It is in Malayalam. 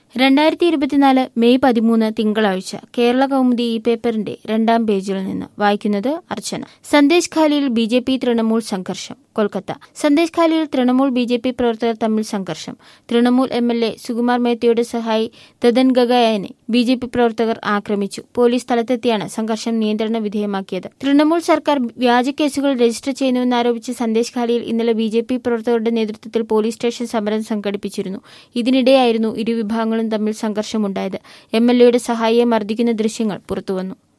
രണ്ടായിരത്തി ഇരുപത്തിനാല് മെയ് പതിമൂന്ന് തിങ്കളാഴ്ച കേരള കൗമുദി ഈ പേപ്പറിന്റെ രണ്ടാം പേജിൽ നിന്ന് വായിക്കുന്നത് അർച്ചന സന്ദേശ് ഖാലിയിൽ ബി ജെ പി തൃണമൂൽ സംഘർഷം കൊൽക്കത്ത സന്ദേശ് ഖാലിയിൽ തൃണമൂൽ ബി ജെ പി പ്രവർത്തകർ തമ്മിൽ സംഘർഷം Trinamool M L A Sukumar മേത്തയുടെ സഹായി ദദൻ ഗഗയനെ ബി ജെ പി പ്രവർത്തകർ ആക്രമിച്ചു പോലീസ് സ്ഥലത്തെത്തിയാണ് സംഘർഷം നിയന്ത്രണ വിധേയമാക്കിയത് തൃണമൂൽ സർക്കാർ വ്യാജ കേസുകൾ രജിസ്റ്റർ ചെയ്യുന്നുവെന്നാരോപിച്ച് സന്ദേശ് ഖാലിയിൽ ഇന്നലെ ബി ജെ പി പ്രവർത്തകരുടെ നേതൃത്വത്തിൽ പോലീസ് സ്റ്റേഷൻ സമരം സംഘടിപ്പിച്ചിരുന്നു ഇതിനിടെയായിരുന്നു ഇരുവിഭാഗങ്ങളും തമ്മിൽ സംഘർഷമുണ്ടായത് എം എൽ എയുടെ സഹായിയെ മർദ്ദിക്കുന്ന ദൃശ്യങ്ങൾ പുറത്തുവന്നു